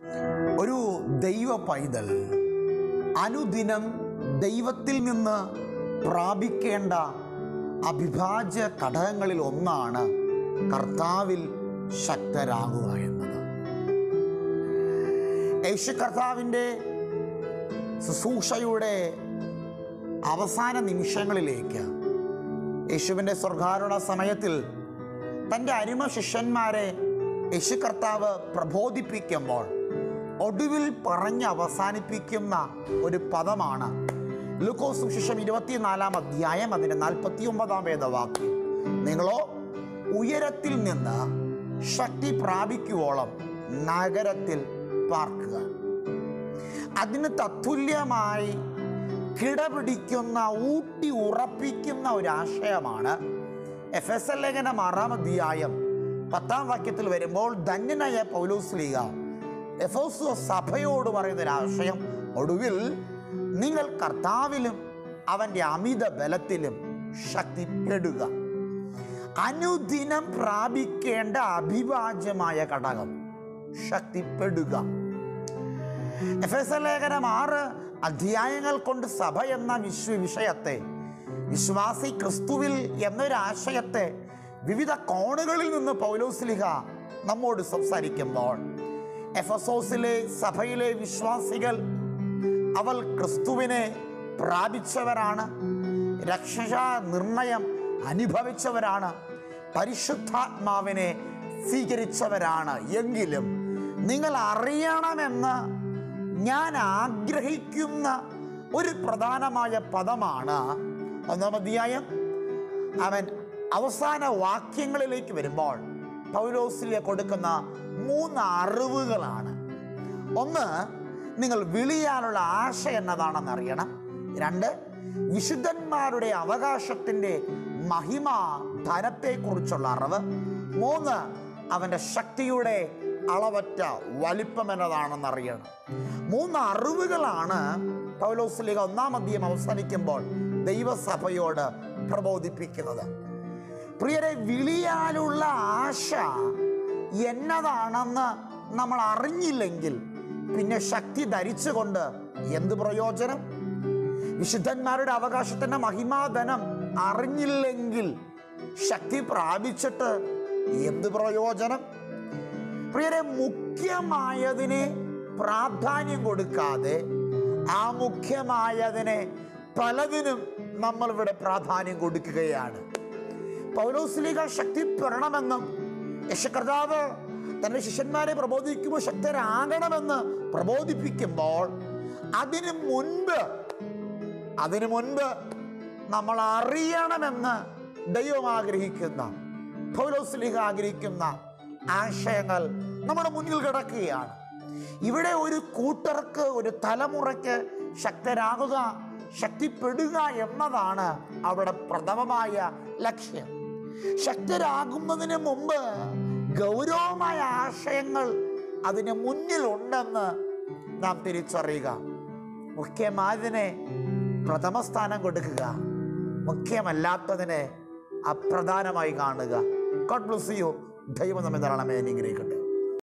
ഒരു ദൈവ പൈതൽ അനുദിനം ദൈവത്തിൽ നിന്ന് പ്രാപിക്കേണ്ട അവിഭാജ്യ ഘടകങ്ങളിൽ ഒന്നാണ് കർത്താവിൽ ശക്തരാകുക എന്നത് യേശു കർത്താവിൻ്റെ ശുശ്രൂഷയുടെ അവസാന നിമിഷങ്ങളിലേക്ക് യേശുവിൻ്റെ സ്വർഗാരോഹണ സമയത്തിൽ തൻ്റെ അരിമ ശിഷ്യന്മാരെ യേശു കർത്താവ് പ്രബോധിപ്പിക്കുമ്പോൾ ഒടുവിൽ പറഞ്ഞ് അവസാനിപ്പിക്കുന്ന ഒരു പദമാണ് ലുക്കോ സുശേഷം ഇരുപത്തിനാലാം അധ്യായം അതിൻ്റെ നാൽപ്പത്തി ഒമ്പതാം വേദവാക്യം നിങ്ങളോ ഉയരത്തിൽ നിന്ന് ശക്തി പ്രാപിക്കുവോളം നഗരത്തിൽ പാർക്കുക അതിന് തത്തുല്യമായി കിടപിടിക്കുന്ന ഊട്ടി ഉറപ്പിക്കുന്ന ഒരു ആശയമാണ് എഫ് എസ് എൽ ലേഖനം ആറാം അധ്യായം പത്താം വാക്യത്തിൽ വരുമ്പോൾ ധന്യനായ പൗലോസ്ലീഗ എഫോസോ സഭയോട് പറയുന്ന ഒരു ആശയം ഒടുവിൽ നിങ്ങൾ കർത്താവിലും അവൻ്റെ അമിത ബലത്തിലും ശക്തിപ്പെടുക അനുദിനം പ്രാപിക്കേണ്ട അഭിവാജ്യമായ ഘടകം ശക്തിപ്പെടുക എഫ് എസ് എൽ ലേഖനം ആറ് അധ്യായങ്ങൾ കൊണ്ട് സഭ എന്ന വിശ്വ വിഷയത്തെ വിശ്വാസി ക്രിസ്തുവിൽ എന്നൊരാശയത്തെ വിവിധ കോണുകളിൽ നിന്ന് പൗലോസ്ലിഹ നമ്മോട് സംസാരിക്കുമ്പോൾ എഫസോസിലെ സഭയിലെ വിശ്വാസികൾ അവൾ ക്രിസ്തുവിനെ പ്രാപിച്ചവരാണ് രക്ഷാ നിർണയം അനുഭവിച്ചവരാണ് പരിശുദ്ധാത്മാവിനെ സ്വീകരിച്ചവരാണ് എങ്കിലും നിങ്ങൾ അറിയണമെന്ന് ഞാൻ ആഗ്രഹിക്കുന്ന ഒരു പ്രധാനമായ പദമാണ് ഒന്നാം അധ്യായം അവൻ അവസാന വാക്യങ്ങളിലേക്ക് വരുമ്പോൾ പൗലോസിലെ കൊടുക്കുന്ന മൂന്ന് അറിവുകളാണ് ഒന്ന് നിങ്ങൾ വിളിയാനുള്ള ആശ എന്നതാണെന്ന് അറിയണം രണ്ട് വിശുദ്ധന്മാരുടെ അവകാശത്തിൻ്റെ മഹിമ ധനത്തെക്കുറിച്ചുള്ള അറിവ് മൂന്ന് അവൻ്റെ ശക്തിയുടെ അളവറ്റ വലിപ്പം എന്നതാണെന്ന് അറിയണം മൂന്ന് അറിവുകളാണ് പൗലോസ്ലിക ഒന്നാം അധ്യയം അവസാനിക്കുമ്പോൾ ദൈവസഭയോട് പ്രബോധിപ്പിക്കുന്നത് പ്രിയരെ വിളിയാലുള്ള ആശ എന്നതാണെന്ന് നമ്മൾ അറിഞ്ഞില്ലെങ്കിൽ പിന്നെ ശക്തി ധരിച്ചുകൊണ്ട് എന്ത് പ്രയോജനം വിശുദ്ധന്മാരുടെ അവകാശത്തിന്റെ മഹിമാധനം അറിഞ്ഞില്ലെങ്കിൽ ശക്തി പ്രാപിച്ചിട്ട് എന്ത് പ്രയോജനം പ്രിയരെ മുഖ്യമായതിനെ പ്രാധാന്യം കൊടുക്കാതെ ആ മുഖ്യമായതിനെ പലതിനും നമ്മൾ ഇവിടെ പ്രാധാന്യം കൊടുക്കുകയാണ് പൗലോസ്ലിക ശക്തിപ്പെടണമെന്നും യശകർത്താവ് തൻ്റെ ശിഷ്യന്മാരെ പ്രബോധിക്കുമ്പോൾ ശക്തരാകണമെന്ന് പ്രബോധിപ്പിക്കുമ്പോൾ അതിനു മുൻപ് അതിനു മുൻപ് നമ്മൾ അറിയണമെന്ന് ദൈവം ആഗ്രഹിക്കുന്ന പൗലോസ്ലിഹ ആഗ്രഹിക്കുന്ന ആശയങ്ങൾ നമ്മുടെ മുന്നിൽ കിടക്കുകയാണ് ഇവിടെ ഒരു കൂട്ടർക്ക് ഒരു തലമുറയ്ക്ക് ശക്തരാകുക ശക്തിപ്പെടുക എന്നതാണ് അവിടെ പ്രഥമമായ ലക്ഷ്യം ശക്തരാകുന്നതിന് മുമ്പ് ഗൗരവമായ ആശയങ്ങൾ അതിന് മുന്നിലുണ്ടെന്ന് നാം തിരിച്ചറിയുക മുഖ്യമായതിനെ പ്രഥമ സ്ഥാനം കൊടുക്കുക മുഖ്യമല്ലാത്തതിനെ അപ്രധാനമായി കാണുക ഗോഡ് ബ്ലസ് യു ദൈവം നമ്മെ ധാരാളമേ അനുഗ്രഹിക്കട്ടെ